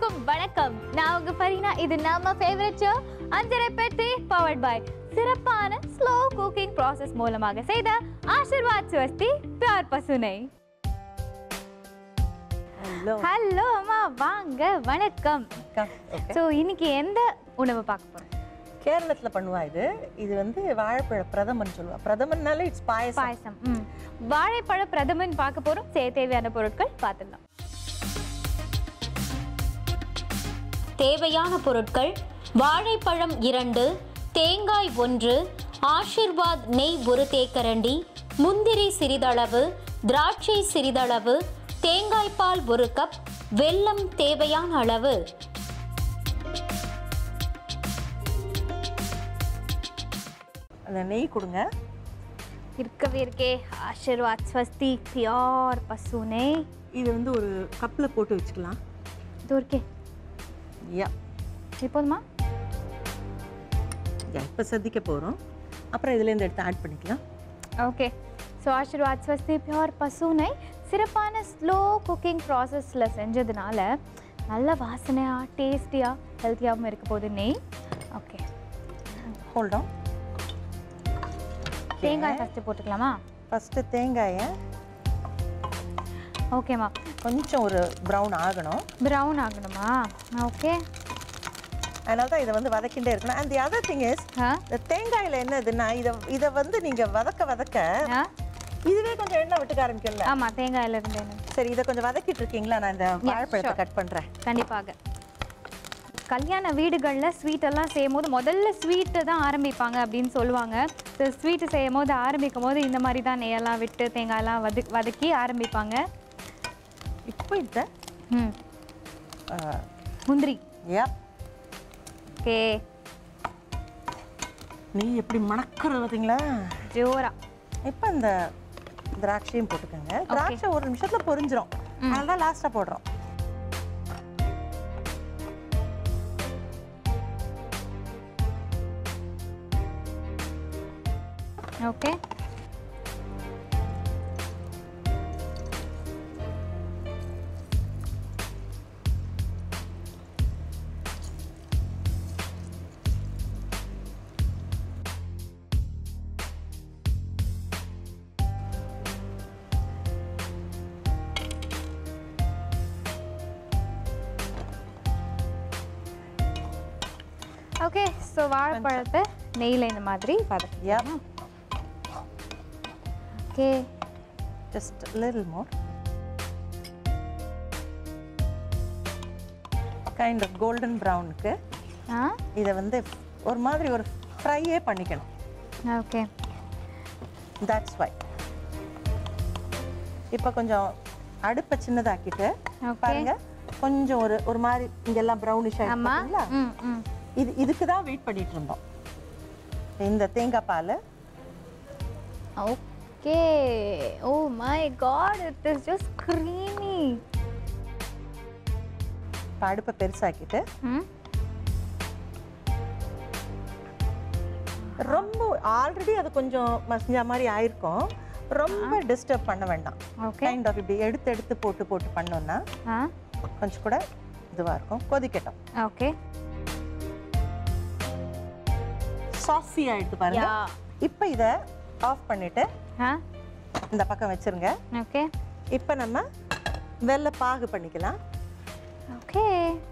எல்லோருக்கும் வணக்கம் நான் உங்க ஃபரீனா இது நம்ம favourite show Anjarai Petti powered by சிறப்பான ஸ்லோ குக்கிங் ப்ராசஸ் மூலமாக செய்த ஆசிர்வாத் ஸ்வஸ்தி பியார் பசுனை ஹலோ ஹலோ அம்மா வாங்க வணக்கம் ஓகே ஸோ இன்னைக்கு எந்த உணவு பார்க்க போறோம் கேரளத்துல பண்ணுவா இது இது வந்து வாழைப்பழ பிரதமன் சொல்லுவா பிரதமன்னாலே இட்ஸ் பாயசம் பாயசம் ம் வாழைப்பழ பிரதமன் பார்க்க போறோம் செய்ய தேவையான பொருட்கள் பார்த்துடலாம் தேவையான பொருட்கள் வாழைப்பழம் இரண்டு தேங்காய் ஒன்று ஆஷிர்வாத் நெய் ஒரு தேக்கரண்டி முந்திரி சிறிதளவு திராட்சை சிறிதளவு தேங்காய் பால் ஒரு கப் வெல்லம் தேவையான அளவு அந்த நெய் கொடுங்க இருக்கவே இருக்கே ஆசிர்வாத் ஸ்வஸ்தி பியார் பசுனை இது வந்து ஒரு கப்ல போட்டு வச்சுக்கலாம் இது இருக்கே யா இது போதுமா யா இப்போ சதிக்க போறோம் அப்புறம் இதுல இருந்து எடுத்து ஆட் பண்ணிக்கலாம் okay so Aashirvaad Svasti pure பசுனை சிறப்பான ஸ்லோ குக்கிங் ப்ராசஸில் செஞ்சதுனால நல்ல வாசனையாக டேஸ்டியாக ஹெல்த்தியாகவும் இருக்க போகுது நெய் ஓகே ஹோல்ட் ஆன் தேங்காய் ஃபஸ்ட்டு போட்டுக்கலாமா ஃபர்ஸ்ட் தேங்காயை ஓகேம்மா கொஞ்சம் ஒரு ப்ரௌன் ஆகணும் ப்ரௌன் ஆகணுமா ஓகே அதனால தான் இதை வந்து வதக்கிட்டே இருக்கணும் and the other thing is ah இந்த தேங்காயில என்னதுன்னா இதை இதை வந்து நீங்க வதக்க வதக்க ஆ இதுவே கொஞ்சம் எண்ணெய் விட்டுக்க ஆரம்பிக்கல ஆமாம் தேங்காயில் இருந்து எனக்கு சரி இதை கொஞ்சம் வதக்கிட்டு இருக்கீங்களா நான் இந்த வாழைப்பழத்தை கட் பண்றேன் கண்டிப்பாக கல்யாண வீடுகளில் ஸ்வீட் எல்லாம் செய்யும் போது முதல்ல ஸ்வீட்டு தான் ஆரம்பிப்பாங்க அப்படின்னு சொல்லுவாங்க ஸோ ஸ்வீட்டு செய்யும் போது ஆரம்பிக்கும் போது இந்த மாதிரி தான் நெய்யெல்லாம் விட்டு தேங்காயெல்லாம் வதக் வதக்கி ஆரம்பிப்பாங்க இப்போ இந்த ம் முந்திரி யா ஓகே நீ எப்படி மணக்கிறது பார்த்தீங்களா ஜோரா இப்போ இந்த திராட்சையும் போட்டுக்கோங்க திராட்சை ஒரு நிமிஷத்துல பொரிஞ்சிரும் அதனால தான் லாஸ்ட்டாக போடுறோம் ஓகே ஓகே ஸோ வாழைப்பழத்தை நெய்யில் இந்த மாதிரி வதக்கி yeah okay just little more kind of golden ப்ரௌனுக்கு ஆ இதை வந்து ஒரு மாதிரி ஒரு ஃப்ரையே பண்ணிக்கணும் ஓகே தட்ஸ் வை இப்போ கொஞ்சம் அடுப்பை சின்னதாக்கிட்டு Okay. பாருங்க கொஞ்சம் ஒரு ஒரு மாதிரி இங்கெல்லாம் ப்ரௌனிஷ் ஆமா ஆகிடுங்களா ம் ம் இது இதுக்கு தான் வெயிட் பண்ணிட்டு இருந்தோம் இந்த தேங்காய் பால் okay oh my God it is just creamy இப்போ அடுப்பை பெருசாக்கிட்டு ம் ரொம்ப ஆல்ரெடி அது கொஞ்சம் மசிஞ்ச மாதிரி ஆயிருக்கும் ரொம்ப டிஸ்டர்ப் பண்ண வேண்டாம் ஓகே கைண்ட் ஆஃப் இப்படி எடுத்து எடுத்து போட்டு போட்டு பண்ணோம்னா ஆ கொஞ்சம் கூட இதுவாக இருக்கும் கொதிக்கட்டும் ஓகே சாஃப்டி ஆயிடுது பாருங்க யா இப்போ இதை ஆஃப் பண்ணிட்டு ஆ இந்த பக்கம் வச்சிருங்க ஓகே இப்போ நம்ம வெள்ளை பாகு பண்ணிக்கலாம் ஓகே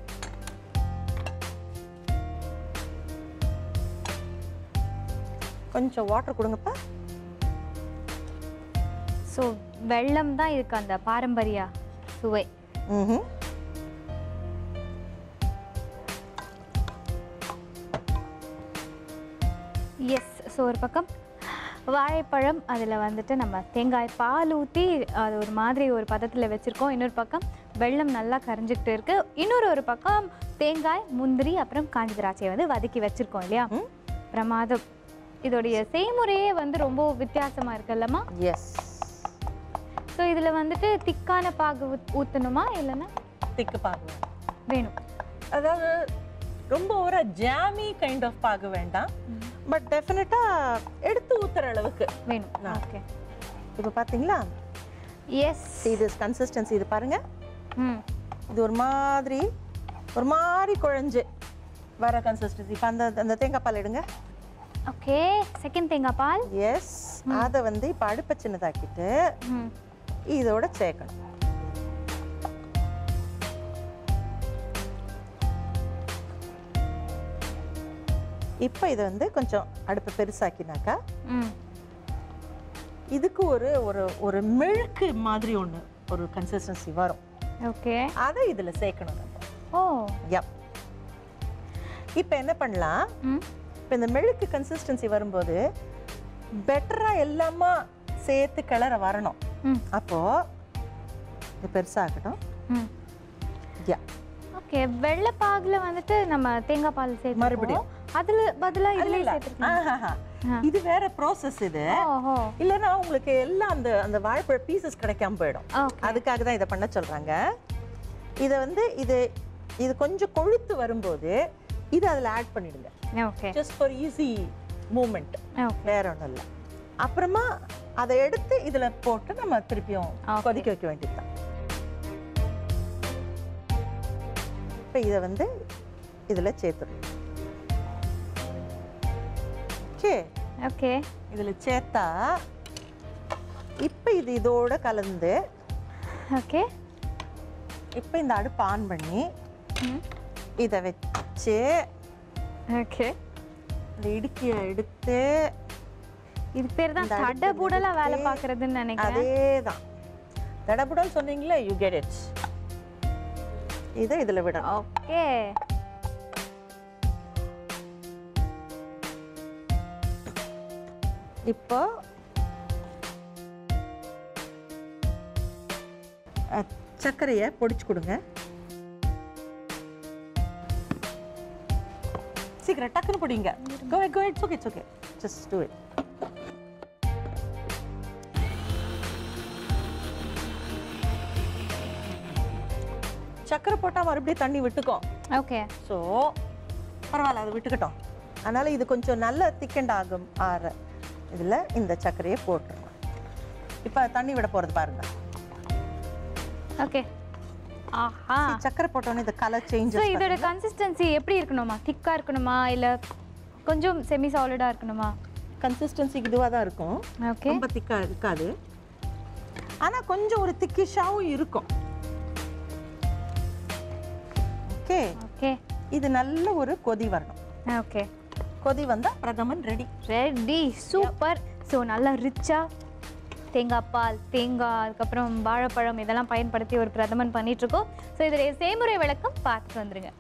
கொஞ்சம் வாட்டர் கொடுங்கப்பா ஸோ வெள்ளம் தான் இதுக்கு அந்த பாரம்பரிய சுவை ம் எஸ் ஸோ ஒரு பக்கம் வாழைப்பழம் அதில் வந்துட்டு நம்ம தேங்காய் பால் ஊற்றி அது ஒரு மாதிரி ஒரு பதத்தில் வச்சுருக்கோம் இன்னொரு பக்கம் வெள்ளம் நல்லா கரைஞ்சிக்கிட்டு இருக்கு இன்னொரு ஒரு பக்கம் தேங்காய் முந்திரி அப்புறம் காஞ்சி திராட்சையை வந்து வதக்கி வச்சுருக்கோம் இல்லையா ம். பிரமாதம் இதோடைய செய்முறையே வந்து ரொம்ப வித்தியாசமாக இருக்குல்லம்மா எஸ் ஸோ இதில் வந்துட்டு திக்கான பாகு ஊத் ஊற்றணுமா இல்லைன்னா திக்கு பாகு வேணும். வேணும் அதாவது ரொம்ப ஒரு ஜாமி கைண்ட் ஆஃப் பாகு வேண்டாம் பட் டெஃபினட்டாக எடுத்து ஊத்துற அளவுக்கு வேணும் நான். ஓகே இப்போ பார்த்தீங்களா எஸ் இது கன்சிஸ்டன்சி இது பாருங்க ம் இது ஒரு மாதிரி ஒரு மாதிரி குழஞ்சு வர கன்சிஸ்டன்சி இப்போ அந்த அந்த தேங்காய் பால் எடுங்க ஓகே செகண்ட் தேங்காய் பால் எஸ் அதை வந்து இப்போ அடுப்பை சின்னதாக்கிட்டு ம் இதோட சேர்க்கணும் இப்போ இதை வந்து கொஞ்சம் அடுப்பை பெருசாக்கினாக்கா ம் இதுக்கு ஒரு ஒரு ஒரு மெழுக்கு மாதிரி ஒன்று ஒரு கன்சிஸ்டன்சி வரும் ஓகே அதை இதில் சேர்க்கணும் நம்ம ஓ யப் இப்போ என்ன பண்ணலாம் ம் இப்போ இந்த மெழுக்கு கன்சிஸ்டன்சி வரும்போது பெட்டராக எல்லாமா சேர்த்து கிளற வரணும் ம் அப்போது இது பெருசாகட்டும் ம் யா ஓகே வெள்ளை பாகுல வந்துட்டு நம்ம தேங்காய் பால் சேர்த்து மறுபடியும். அதுல பதிலா இதுல இல்ல. சேர்த்துருக்கோம் ஆஹாஹா. இது வேற ப்ராசஸ் இது ஓஹோ இல்லைன்னா உங்களுக்கு எல்லாம் அந்த அந்த வாழைப்பழ பீசஸ் கிடைக்காம போயிடும் ஓகே அதுக்காக தான் இதை பண்ண சொல்றாங்க இதை வந்து இது இது கொஞ்சம் கொழுத்து வரும்போது இது அதில் ஆட் பண்ணிடுங்க okay just for easy moment okay வேற ஒன்றும் இல்லை அப்புறமா அதை எடுத்து இதில் போட்டு நம்ம திருப்பியும் Okay. கொதிக்க வைக்க வேண்டியதுதான் இப்போ இதை வந்து இதில் சேர்த்துடணும் ஓகே ஓகே இதில் சேர்த்தா இப்போ இது இதோட கலந்து ஓகே இப்போ இந்த அடுப்பு ஆன் பண்ணி ம் இதை வச்சு ஓகே இந்த இடுக்கியை எடுத்து இது பேர் தான் இந்த அடுப்புல தடபுடலா வேலை எடுத்து பார்க்கறதுன்னு நினைக்கிறேன் அதே தான் தடபுடல் சொன்னீங்களே யூ கெட் இட் இதை இதில் விடணும் ஓகே இப்போ அஹ், சர்க்கரையை பொடிச்சு கொடுங்க சீக்கிரம் டக்குன்னு பொடிங்க go go it's okay it's okay just do it சர்க்கரை போட்டால் மறுபடியும் தண்ணி விட்டுக்கும் ஓகே ஸோ பரவாயில்ல அதை விட்டுக்கிட்டோம் அதனால் இது கொஞ்சம் நல்ல திக்கண்ட் ஆகும் ஆற இதில் இந்த சர்க்கரையை போட்டுருங்க இப்போ தண்ணி விட போகிறது பாருங்க ஓகே ஆஹா See, சர்க்கரை போட்டோன்னே இந்த கலர் ஸோ சேஞ்சஸ் இதோட கன்சிஸ்டன்சி எப்படி இருக்கணுமா திக்கா இருக்கணுமா இல்ல கொஞ்சம் செமி சாலிடா இருக்கணுமா கன்சிஸ்டன்சிக்கு இதுவாக தான் இருக்கும் ஓகே ரொம்ப திக்காக இருக்காது ஆனால் கொஞ்சம் ஒரு திக்கிஷாவும் இருக்கும் ஓகே ஓகே இது நல்ல ஒரு கொதி வரணும் ஓகே கொதி வந்தால் pradhaman ready ready super so நல்லா ரிச்சா தேங்காய் பால் தேங்காய் அதுக்கப்புறம் வாழைப்பழம் இதெல்லாம் பயன்படுத்தி ஒரு பிரதமன் பண்ணிட்டு இருக்கோம் ஸோ இதோடைய செய்முறை விளக்கம் பார்த்துட்டு வந்துருங்க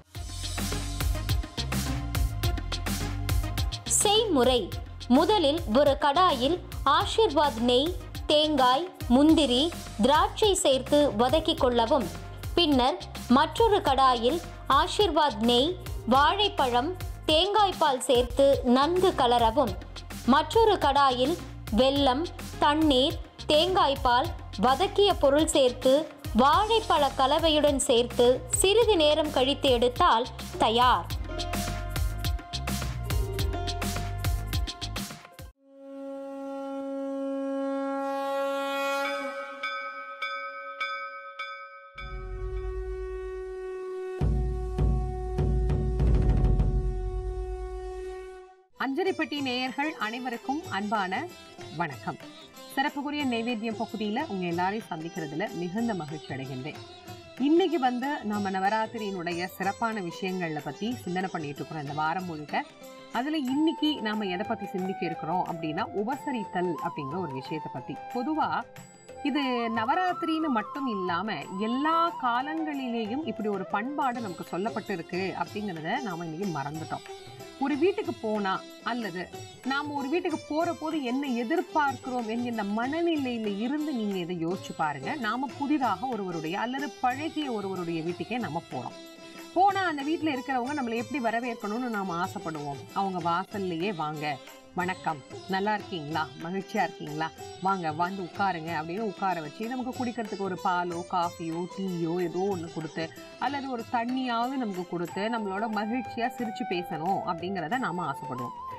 செய்முறை முதலில் ஒரு கடாயில் ஆஷிர்வாத் நெய் தேங்காய் முந்திரி திராட்சை சேர்த்து வதக்கிக் கொள்ளவும் பின்னர் மற்றொரு கடாயில் ஆஷிர்வாத் நெய் வாழைப்பழம் தேங்காய் பால் சேர்த்து நன்கு கலரவும் மற்றொரு கடாயில் வெல்லம் தண்ணீர் தேங்காய் பால் வதக்கிய பொருள் சேர்த்து வாழைப்பழ கலவையுடன் சேர்த்து சிறிது நேரம் கழித்து எடுத்தால் தயார் அஞ்சரைப்பட்டி நேயர்கள் அனைவருக்கும் அன்பான வணக்கம் சிறப்புக்குரிய நைவேத்தியம் பகுதியில் உங்க எல்லாரையும் சந்திக்கிறதுல மிகுந்த மகிழ்ச்சி அடைகின்றேன் இன்னைக்கு வந்து நம்ம நவராத்திரியினுடைய சிறப்பான விஷயங்களை பத்தி சிந்தனை பண்ணிட்டு இருக்கிறோம் இந்த வாரம் முழுக்க அதுல இன்னைக்கு நாம எதை பத்தி சிந்திக்க இருக்கிறோம் அப்படின்னா உபசரித்தல் அப்படிங்கிற ஒரு விஷயத்தை பத்தி பொதுவா இது நவராத்திரின்னு மட்டும் இல்லாம எல்லா காலங்களிலேயும் இப்படி ஒரு பண்பாடு நமக்கு சொல்லப்பட்டு இருக்கு அப்படிங்கிறத நாம இன்னைக்கு மறந்துட்டோம் ஒரு வீட்டுக்கு போனா அல்லது நாம ஒரு வீட்டுக்கு போற போது என்ன எதிர்பார்க்கிறோம் என்கின்ற மனநிலையில இருந்து நீங்க இதை யோசிச்சு பாருங்க நாம புதிதாக ஒருவருடைய அல்லது பழகிய ஒருவருடைய வீட்டுக்கே நம்ம போறோம் போனா அந்த வீட்டுல இருக்கிறவங்க நம்மளை எப்படி வரவேற்கணும்னு நாம ஆசைப்படுவோம் அவங்க வாசல்லையே வாங்க வணக்கம் நல்லா இருக்கீங்களா மகிழ்ச்சியா இருக்கீங்களா வாங்க வந்து உட்காருங்க அப்படின்னு உட்கார வச்சு நமக்கு குடிக்கிறதுக்கு ஒரு பாலோ காஃபியோ டீயோ ஏதோ ஒன்று கொடுத்து அல்லது ஒரு தண்ணியாவது நமக்கு கொடுத்து நம்மளோட மகிழ்ச்சியா சிரிச்சு பேசணும் அப்படிங்கிறத நாம ஆசைப்படுவோம்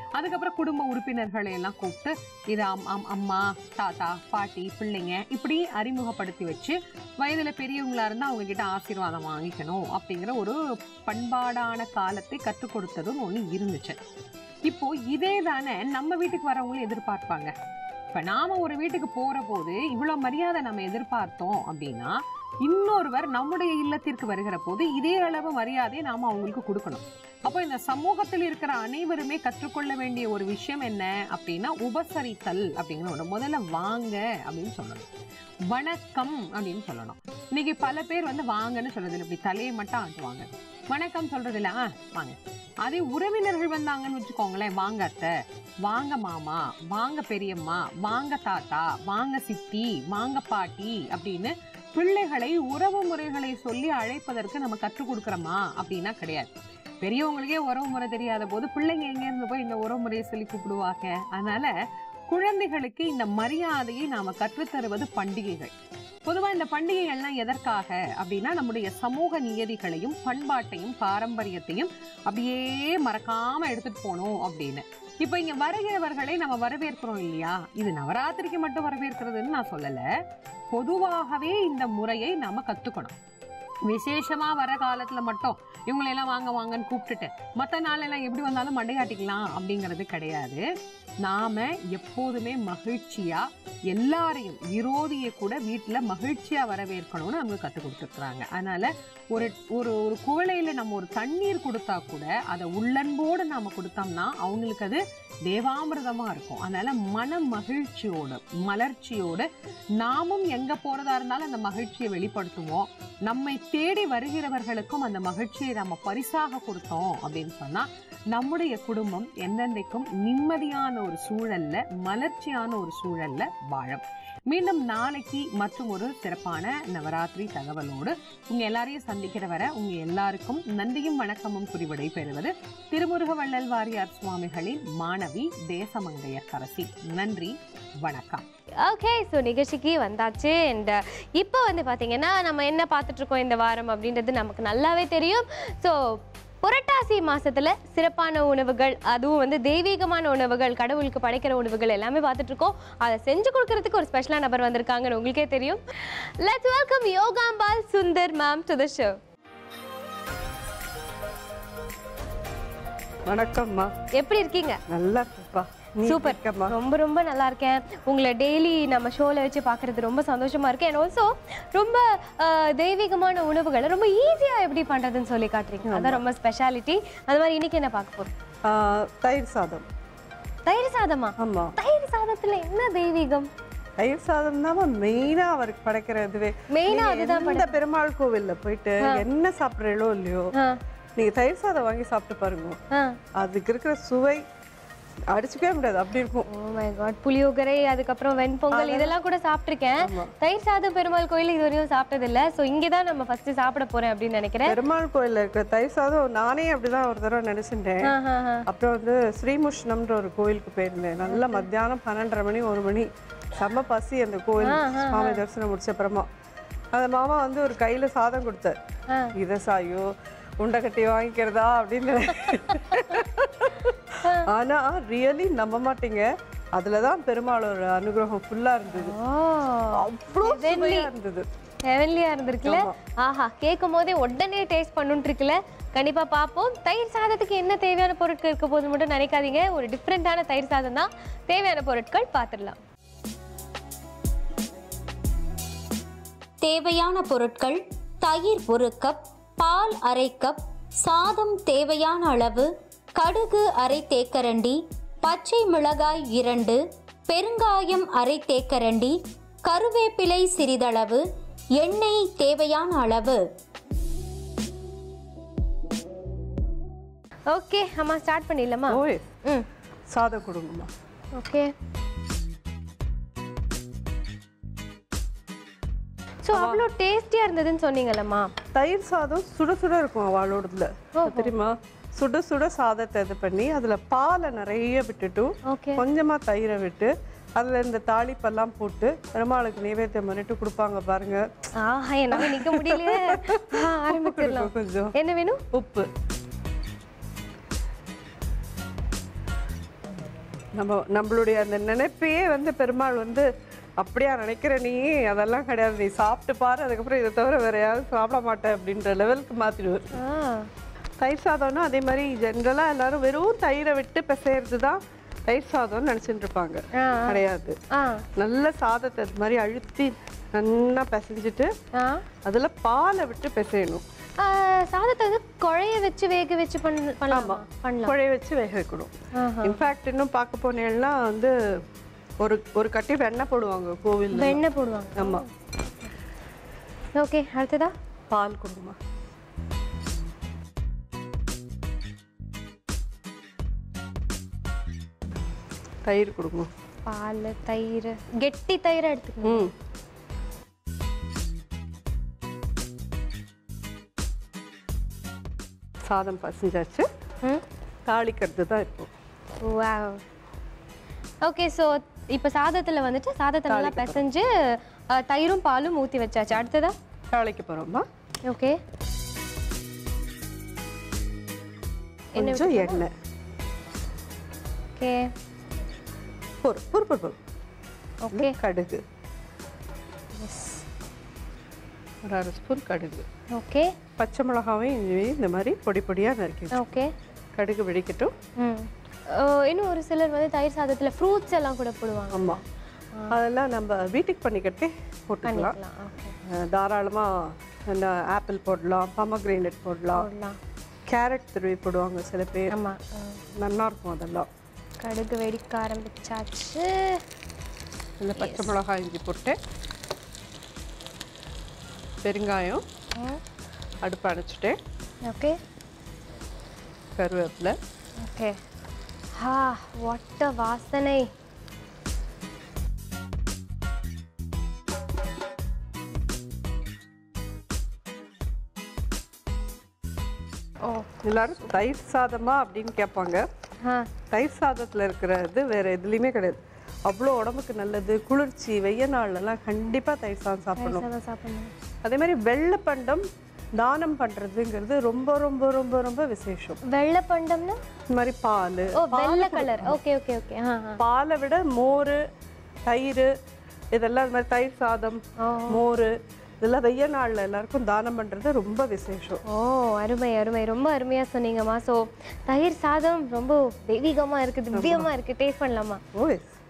அதுக்கப்புறம் குடும்ப உறுப்பினர்களை எல்லாம் கூப்பிட்டு இது அம் அம் அம்மா தாத்தா பாட்டி பிள்ளைங்க இப்படி அறிமுகப்படுத்தி வச்சு வயதுல பெரியவங்களா இருந்தா அவங்க கிட்ட ஆசீர்வாதம் வாங்கிக்கணும் அப்படிங்கிற ஒரு பண்பாடான காலத்தை கற்றுக் கொடுத்ததும் ஒண்ணு இருந்துச்சு இப்போ இதே தானே நம்ம வீட்டுக்கு வரவங்களும் எதிர்பார்ப்பாங்க இப்ப நாம ஒரு வீட்டுக்கு போற போது இவ்வளவு மரியாதை நம்ம எதிர்பார்த்தோம் அப்படின்னா இன்னொருவர் நம்முடைய இல்லத்திற்கு வருகிற போது இதே அளவு மரியாதையை நாம அவங்களுக்கு கொடுக்கணும் அப்போ இந்த சமூகத்தில் இருக்கிற அனைவருமே கற்றுக்கொள்ள வேண்டிய ஒரு விஷயம் என்ன அப்படின்னா உபசரித்தல் அப்படிங்கிற ஒண்ணு முதல்ல வாங்க அப்படின்னு சொல்லணும் வணக்கம் அப்படின்னு சொல்லணும் இன்னைக்கு பல பேர் வந்து வாங்கன்னு சொல்றது இல்லை இப்படி தலையை மட்டும் ஆட்டுவாங்க வணக்கம் சொல்றது இல்ல ஆ வாங்க அதே உறவினர்கள் வந்தாங்கன்னு வச்சுக்கோங்களேன் வாங்க அத்தை வாங்க மாமா வாங்க பெரியம்மா வாங்க தாத்தா வாங்க சித்தி வாங்க பாட்டி அப்படின்னு பிள்ளைகளை உறவு முறைகளை சொல்லி அழைப்பதற்கு நம்ம கற்றுக் கொடுக்குறோமா அப்படின்னா கிடையாது பெரியவங்களுக்கே உறவு முறை தெரியாத போது பிள்ளைங்க எங்க இருந்து போய் இந்த உறவு முறையை சொல்லி கூப்பிடுவாங்க அதனால குழந்தைகளுக்கு இந்த மரியாதையை நாம கற்றுத்தருவது பண்டிகைகள் பொதுவா இந்த பண்டிகைகள்லாம் எதற்காக அப்படின்னா நம்முடைய சமூக நியதிகளையும் பண்பாட்டையும் பாரம்பரியத்தையும் அப்படியே மறக்காம எடுத்துட்டு போகணும் அப்படின்னு இப்ப இங்க வருகிறவர்களை நம்ம வரவேற்கிறோம் இல்லையா இது நவராத்திரிக்கு மட்டும் வரவேற்கிறதுன்னு நான் சொல்லல பொதுவாகவே இந்த முறையை நாம கத்துக்கணும் விசேஷமா வர காலத்துல மட்டும் இவங்களை எல்லாம் வாங்க வாங்கன்னு கூப்பிட்டுட்டு மற்ற நாளெல்லாம் எப்படி வந்தாலும் மண்டையாட்டிக்கலாம் அப்படிங்கிறது கிடையாது நாம எப்போதுமே மகிழ்ச்சியா எல்லாரையும் விரோதியை கூட வீட்டுல மகிழ்ச்சியா வரவேற்கணும்னு நமக்கு கற்றுக் கொடுத்துருக்குறாங்க அதனால ஒரு ஒரு ஒரு குவளையில நம்ம ஒரு தண்ணீர் கொடுத்தா கூட அதை உள்ளன்போடு நாம கொடுத்தோம்னா அவங்களுக்கு அது தேவாமிர்தமா இருக்கும் அதனால மன மகிழ்ச்சியோடு மலர்ச்சியோடு நாமும் எங்க போறதா இருந்தாலும் அந்த மகிழ்ச்சியை வெளிப்படுத்துவோம் நம்மை தேடி வருகிறவர்களுக்கும் அந்த மகிழ்ச்சியை நம்ம பரிசாக கொடுத்தோம் அப்படின்னு சொன்னா நம்முடைய குடும்பம் எந்தெந்தைக்கும் நிம்மதியான ஒரு சூழல்ல மலர்ச்சியான ஒரு சூழல்ல வாழும் மீண்டும் நாளைக்கு மற்றும் ஒரு சிறப்பான நவராத்திரி தகவலோடு உங்க எல்லாரையும் சந்திக்கிற வர உங்க எல்லாருக்கும் நன்றியும் வணக்கமும் குறிவிடை பெறுவது திருமுருக வள்ளல் வாரியார் சுவாமிகளின் மாணவி தேசமங்கையர் கரசி நன்றி வணக்கம் ஓகே ஸோ நிகழ்ச்சிக்கு வந்தாச்சு அண்ட் இப்போ வந்து பார்த்தீங்கன்னா நம்ம என்ன பார்த்துட்டு இருக்கோம் இந்த வாரம் அப்படின்றது நமக்கு நல்லாவே தெரியும் ஸோ புரட்டாசி மாசத்துல சிறப்பான உணவுகள் அதுவும் வந்து தெய்வீகமான உணவுகள் கடவுளுக்கு படைக்கிற உணவுகள் எல்லாமே பார்த்துட்டு இருக்கோம் அதை செஞ்சு கொடுக்கறதுக்கு ஒரு ஸ்பெஷலான நபர் வந்திருக்காங்கன்னு உங்களுக்கே தெரியும் let's welcome Yogambal Sundar ma'am to the show வணக்கம்மா எப்படி இருக்கீங்க நல்லா இருக்குப்பா நீ சூப்பர் இருக்கம்மா ரொம்ப ரொம்ப நல்லா இருக்கேன் உங்களை டெய்லி நம்ம ஷோல வச்சு பார்க்கறது ரொம்ப சந்தோஷமா இருக்கு அண்ட் ஆல்சோ ரொம்ப அஹ், தெய்வீகமான உணவுகளை ரொம்ப ஈஸியா எப்படி பண்றதுன்னு சொல்லி காட்டுறீங்க அதான் ரொம்ப ஸ்பெஷாலிட்டி அது மாதிரி இன்னைக்கு என்ன பார்க்க போறோம் ஆ, தயிர் சாதம் தயிர் சாதமா ஆமா தயிர் சாதத்துல என்ன தெய்வீகம் தயிர் சாதம் தான் மெயினா அவருக்கு படைக்கிற இதுவே மெயினா நீங்க அதுதான் எந்த பெருமாள் கோவில்ல போயிட்டு என்ன சாப்பிடுறீங்களோ இல்லையோ ஆ, நீங்க தயிர் சாதம் வாங்கி சாப்பிட்டு பாருங்க ஆ. அதுக்கு இருக்கிற சுவை அடிச்சுக்கவே முடியாது அப்படி இருக்கும் ஓ மை காட் புளியோகரை அதுக்கப்புறம் வெண்பொங்கல் இதெல்லாம் கூட சாப்பிட்டிருக்கேன் தயிர் சாதம் பெருமாள் கோயில் இது வரையும் சாப்பிட்டது இல்ல சோ இங்க தான் நம்ம ஃபர்ஸ்ட் சாப்பிட போறேன் அப்படின்னு நினைக்கிறேன் பெருமாள் கோயில்ல இருக்கிற தயிர் சாதம் நானே அப்படிதான் ஒரு தடவை நினைச்சிட்டேன் ஆ, ஆ, ஆ. அப்புறம் வந்து ஸ்ரீமுஷ்ணம்ன்ற ஒரு கோயிலுக்கு போயிருந்தேன் நல்ல மத்தியானம் பன்னெண்டரை மணி ஒரு மணி செம்ம பசி அந்த கோயில் சுவாமி தரிசனம் முடிச்ச அப்புறமா அந்த மாமா வந்து ஒரு கையில சாதம் கொடுத்தார் இதை சாயோ உண்டை கட்டி வாங்கிக்கிறதா அப்படின்னு ஆனா ரியலி நம்ப மாட்டீங்க அதுலதான் பெருமாளோட அனுகிரகம் ஃபுல்லா இருந்தது ஓ அவ்வளோ சுவையா இருந்தது ஹெவன்லியா இருந்திருக்குல்ல ஆஹா கேட்கும் போதே உடனே டேஸ்ட் பண்ணுன்னு இருக்குல்ல கண்டிப்பா பார்ப்போம் தயிர் சாதத்துக்கு என்ன தேவையான பொருட்கள் இருக்க போது மட்டும் நினைக்காதீங்க ஒரு டிஃப்ரெண்டான தயிர் சாதம் தான் தேவையான பொருட்கள் பார்த்துடலாம் தேவையான பொருட்கள் தயிர் ஒரு கப் பால் அரை கப் சாதம் தேவையான அளவு கடுகு அரை தேக்கரண்டி பச்சை மிளகாய் இரண்டு பெருங்காயம் அரை தேக்கரண்டி கருவேப்பிலை சிறிதளவு எண்ணெய் தேவையான அளவு ஓகே அம்மா ஸ்டார்ட் பண்ணிடலாமா ஓய் ம் சாதம் கொடுங்கம்மா ஓகே ஸோ அவ்வளோ டேஸ்டியாக இருந்ததுன்னு சொன்னீங்கல்லம்மா தயிர் சாதம் சுட சுட இருக்கும் அவளோடதுல தெரியுமா சுட சுட சாதத்தை இது பண்ணி அதுல பாலை நிறைய விட்டுட்டு ஓகே கொஞ்சமா தயிரை விட்டு அதுல இந்த தாளிப்பெல்லாம் போட்டு பெருமாளுக்கு நைவேத்தியம் பண்ணிட்டு கொடுப்பாங்க பாருங்க ஆஹா என்னால நிக்க முடியலையே ஆ, ஆரம்பிச்சிடலாம் கொஞ்சம் என்ன வேணும் உப்பு நம்ம நம்மளுடைய அந்த நினைப்பையே வந்து பெருமாள் வந்து அப்படியா நினைக்கிற நீ அதெல்லாம் கிடையாது நீ சாப்பிட்டு பாரு அதுக்கப்புறம் இதை தவிர வேற யாரும் சாப்பிட மாட்டேன் அப்படின்ற லெவலுக்கு மாற்றிடுவார் ஆ தயிர் சாதம்னா அதே மாதிரி ஜென்ரலாக எல்லாரும் வெறும் தயிரை விட்டு பிசைறது தான் தயிர் சாதம்னு நினச்சிட்டு இருப்பாங்க ஆ. கிடையாது ஆ நல்ல சாதத்தை அது மாதிரி அழுத்தி நல்லா பிசைஞ்சிட்டு ஆ அதில் பாலை விட்டு பிசையணும் ஆ, சாதத்தை வந்து குழைய வச்சு வேக வச்சு பண்ண பண்ணலாமா பண்ணலாம் குழைய வச்சு வேக வைக்கணும் ஆஹா. இன்ஃபேக்ட் இன்னும் பார்க்க போனேன்னா வந்து ஒரு ஒரு கட்டி வெண்ணெய் போடுவாங்க கோவில்ல வெண்ணெய் போடுவாங்க ஆமாம் ஓகே அடுத்ததா பால் கொடுமா தயிர் கொடுங்க பால் தயிர் கெட்டி தயிரை எடுத்துக்கணும் ம் சாதம் பசஞ்சாச்சு ம் தாளிக்கிறது தான் இப்போ வாவ் ஓகே ஸோ இப்போ சாதத்தில் வந்துட்டு சாதத்தை நல்லா பிசைஞ்சு ஆ, தயிரும் பாலும் ஊற்றி வச்சாச்சு அடுத்ததா தாளிக்க போகிறோமா ஓகே கொஞ்சம் எண்ணெய் ஓகே பொறு பொறு பொறு பொறு ஓகே கடுகு ஒரு அரை ஸ்பூன் கடுகு ஓகே பச்சை மிளகாவையும் இஞ்சியும் இந்த மாதிரி பொடி பொடியாக நறுக்கி வச்சு. ஓகே கடுகு வெடிக்கட்டும் ம் ஓ, இன்னும் ஒரு சிலர் வந்து தயிர் சாதத்தில் ஃப்ரூட்ஸ் எல்லாம் கூட போடுவாங்க ஆமாம் அதெல்லாம் நம்ம வீட்டுக்கு பண்ணிக்கிட்டே போட்டுக்கலாம் பண்ணிக்கலாம் ஓகே அஹ் தாராளமாக அந்த ஆப்பிள் போடலாம் பமக்ரேனட் போடலாம் போடலாம் கேரட் துருவி போடுவாங்க சில பேர் ஆமாம் நல்லா இருக்கும் அதெல்லாம் கடுகு வெடிக்க ஆரம்பிச்சாச்சு இந்த பச்சை மிளகாய் இஞ்சி போட்டு பெருங்காயம் அடுப்பு அணைச்சிட்டேன் ஓகே கருவேப்பிலை ஓகே ஹா வட்ட வாசனை ஓ எல்லாரும் தயிர் சாதமா அப்படின்னு கேட்பாங்க ஆ தயிர் சாதத்தில் இருக்கிற இது வேற எதுலேயுமே கிடையாது அவ்வளோ உடம்புக்கு நல்லது குளிர்ச்சி வெய்ய நாள்லலாம் கண்டிப்பாக தயிர் சாதம் சாப்பிடணும் சாதம் சாப்பிடணும் அதே மாதிரி வெள்ளை பண்டம் தானம் பண்ணுறதுங்கிறது ரொம்ப ரொம்ப ரொம்ப ரொம்ப விசேஷம் வெள்ளை பண்டம்னா இந்த மாதிரி பால் ஓ வெள்ளை கலர் ஓகே ஓகே ஓகே ஆ ஆ பாலை விட மோர் தயிர் இதெல்லாம் இந்த மாதிரி தயிர் சாதம் மோர் இதெல்லாம் வெய்ய நாளில் எல்லாருக்கும் தானம் பண்ணுறது ரொம்ப விசேஷம் ஓ அருமை அருமை ரொம்ப அருமையா சொன்னீங்கம்மா ஸோ தயிர் சாதம் ரொம்ப தெய்வீகமா இருக்கு திவ்யமா இருக்கு டேஸ்ட் பண்ணலாமா ஓ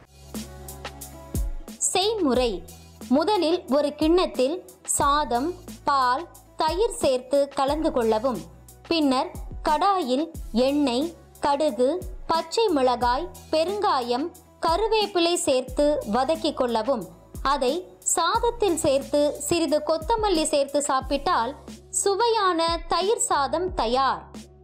செய்முறை முதலில் ஒரு கிண்ணத்தில் சாதம் பால் தயிர் சேர்த்து கலந்து கொள்ளவும் பின்னர் கடாயில் எண்ணெய் கடுகு பச்சை மிளகாய் பெருங்காயம் கருவேப்பிலை சேர்த்து வதக்கிக் கொள்ளவும் அதை சாதத்தில் சேர்த்து சிறிது கொத்தமல்லி சேர்த்து சாப்பிட்டால் சுவையான தயிர் சாதம் தயார்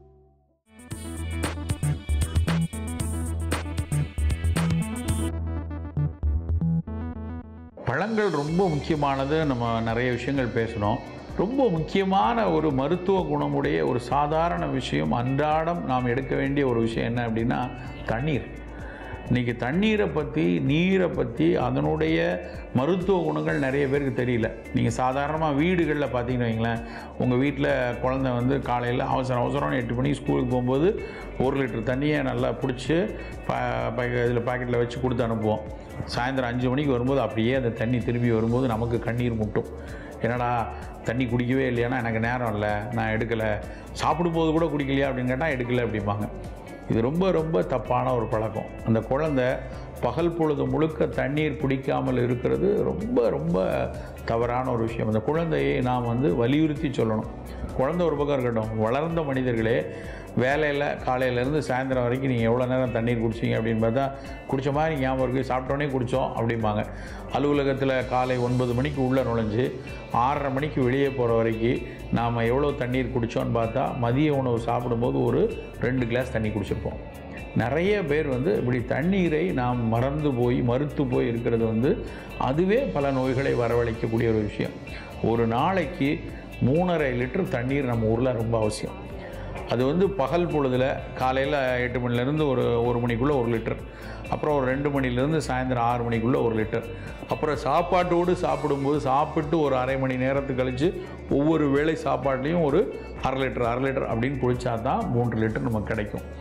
பழங்கள் ரொம்ப முக்கியமானது நம்ம நிறைய விஷயங்கள் பேசுகிறோம் ரொம்ப முக்கியமான ஒரு மருத்துவ குணமுடைய ஒரு சாதாரண விஷயம் அன்றாடம் நாம் எடுக்க வேண்டிய ஒரு விஷயம் என்ன அப்படின்னா தண்ணீர் இன்றைக்கி தண்ணீரை பற்றி நீரை பற்றி அதனுடைய மருத்துவ குணங்கள் நிறைய பேருக்கு தெரியல நீங்கள் சாதாரணமாக வீடுகளில் பார்த்தீங்கன்னு வைங்களேன் உங்கள் வீட்டில் குழந்தை வந்து காலையில் அவசரம் அவசரம் எட்டு மணிக்கு ஸ்கூலுக்கு போகும்போது ஒரு லிட்டர் தண்ணியை நல்லா பிடிச்சி ப இதில் பாக்கெட்டில் வச்சு கொடுத்து அனுப்புவோம் சாயந்தரம் அஞ்சு மணிக்கு வரும்போது அப்படியே அந்த தண்ணி திரும்பி வரும்போது நமக்கு கண்ணீர் முட்டும் என்னடா தண்ணி குடிக்கவே இல்லையானா எனக்கு நேரம் இல்லை நான் எடுக்கலை சாப்பிடும்போது கூட குடிக்கலையா அப்படின்னு கேட்டால் எடுக்கலை அப்படிம்பாங்க இது ரொம்ப ரொம்ப தப்பான ஒரு பழக்கம் அந்த குழந்தை பகல் பொழுது முழுக்க தண்ணீர் குடிக்காமல் இருக்கிறது ரொம்ப ரொம்ப தவறான ஒரு விஷயம் அந்த குழந்தையை நாம் வந்து வலியுறுத்தி சொல்லணும் குழந்தை ஒரு பக்கம் இருக்கட்டும் வளர்ந்த மனிதர்களே வேலையில் காலையிலேருந்து சாயந்தரம் வரைக்கும் நீங்கள் எவ்வளோ நேரம் தண்ணீர் குடிச்சீங்க அப்படின்னு பார்த்தா குடித்த மாதிரி ஞாபகம் இருக்குது சாப்பிட்டோன்னே குடித்தோம் அப்படிம்பாங்க அலுவலகத்தில் காலை ஒன்பது மணிக்கு உள்ளே நுழைஞ்சு ஆறரை மணிக்கு வெளியே போகிற வரைக்கும் நாம் எவ்வளோ தண்ணீர் குடித்தோன்னு பார்த்தா மதிய உணவு சாப்பிடும்போது ஒரு ரெண்டு கிளாஸ் தண்ணி குடிச்சிருப்போம் நிறைய பேர் வந்து இப்படி தண்ணீரை நாம் மறந்து போய் மறுத்து போய் இருக்கிறது வந்து அதுவே பல நோய்களை வரவழைக்கக்கூடிய ஒரு விஷயம் ஒரு நாளைக்கு மூணரை லிட்டர் தண்ணீர் நம்ம ஊரில் ரொம்ப அவசியம் அது வந்து பகல் பொழுதில் காலையில் எட்டு மணிலேருந்து ஒரு ஒரு மணிக்குள்ளே ஒரு லிட்டர் அப்புறம் ஒரு ரெண்டு மணிலேருந்து சாயந்தரம் ஆறு மணிக்குள்ளே ஒரு லிட்டர் அப்புறம் சாப்பாட்டோடு சாப்பிடும்போது சாப்பிட்டு ஒரு அரை மணி நேரத்துக்கு கழித்து ஒவ்வொரு வேளை சாப்பாட்லேயும் ஒரு அரை லிட்டர் அரை லிட்டர் அப்படின்னு குடித்தா தான் மூன்று லிட்டர் நமக்கு கிடைக்கும்